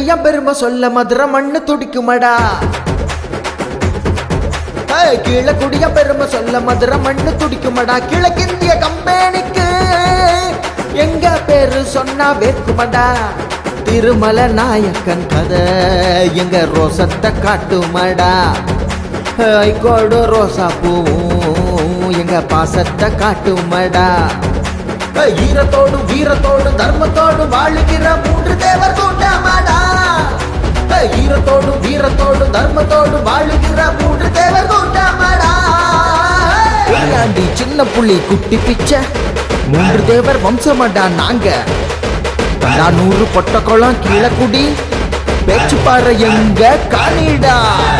கீழக்குடிய பெருமை சொல்ல மதுரை மண்ணு துடிக்குமடா ஏய், கீழக்குடிய பெருமை சொல்ல மதுரை மண்ணு துடிக்குமடா கிழக்கிந்திய கம்பெனிக்கு எங்க பேரு சொன்னா வேர்க்குமடா திருமல நாயக்கன் கதை எங்க ரோசத்தை காட்டுமடா ஐகோடு ரோசா பூவும் எங்க பாசத்தை காட்டுமடா ஏய், ஈரத்தோடு வீரத்தோடு தர்மத்தோடு வாழுகிற மூன்று தேவர் கூட்டமாடா ஏய், ஈரத்தோடு வீரத்தோடு தர்மத்தோடு வாழுகிற மூன்று தேவர் கூட்டமாடா ஏயாண்டி சின்ன புள்ளி குட்டி பிச்சை மூன்று தேவர் வம்சமாடா நாங்க நானூறு பொட்டக்குளம் கீழக்குடி பேச்சு பாரு எங்க காணிடா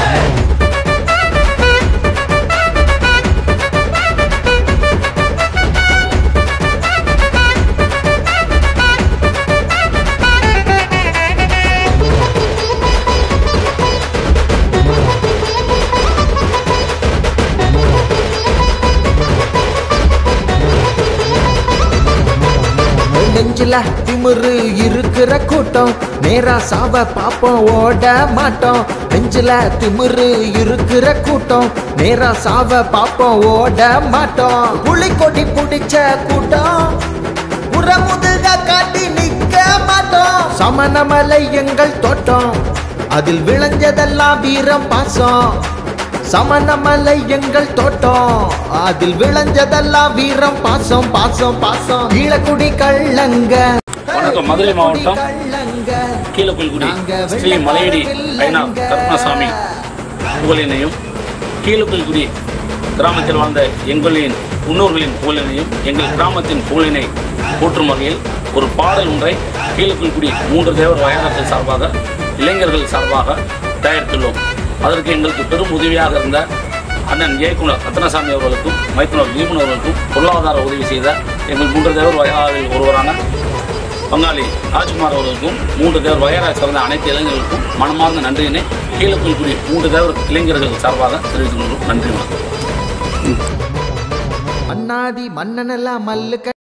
நெஞ்சில திமிரு இருக்கிற கூட்டம் நேரா சாவ பாப்போம் ஓட மாட்டோம் நெஞ்சில திமிரு இருக்கிற கூட்டம் நேரா சாவ பாப்போம் ஓட மாட்டோம் புலி கொடி பிடிச்ச கூட்டம் புறமுதுக காட்டி நிக்க மாட்டோம் சமணமலை எங்கள் தோட்டம் அதில் விளைஞ்சதெல்லாம் வீரம் பாசம் சமணமலை எங்கள் தோட்டம் அதில் விளைஞ்சதெல்லாம் வீரம் பாசம் பாசம் பாசம் கீழக்குடி கள்ளங்க வணக்கம், மதுரை மாவட்டம் கள்ளங்க கீழப்புல்குடி நாங்க ஸ்ரீ மலையடி ஐனா கருணாசாமி புகழினையும் கீழப்புல்குடி கிராமத்தில் வாழ்ந்த எங்களின் முன்னோர்களின் புகழினையும் எங்கள் கிராமத்தின் புகழினை போற்றும் வகையில் ஒரு பாடல் ஒன்றை கீழப்புல்குடி மூன்று தேவர் வயநாட்டில் சார்பாக இளைஞர்கள் சார்பாக தயாரித்துள்ளோம் அதற்கு எங்களுக்கு பெரும் உதவியாக இருந்த அண்ணன் இயக்குனர் ரத்னசாமி அவர்களுக்கும் மைத்துனர் தீபன் அவர்களுக்கும் பொருளாதார உதவி செய்த எங்கள் மூன்று தேவர் வயதாவில் ஒருவரான பங்காளி ராஜ்குமார் அவர்களுக்கும் மூன்று தேவர் வயராக சிறந்த அனைத்து இளைஞர்களுக்கும் மனமார்ந்த நன்றியினை கீழப்புல்குடி மூன்று தேவர் இளைஞர்கள் சார்பாக தெரிவித்துக் கொள்கிறோம் நன்றி வணக்கம் அண்ணாதி மன்னனெல்லாம் மல்லு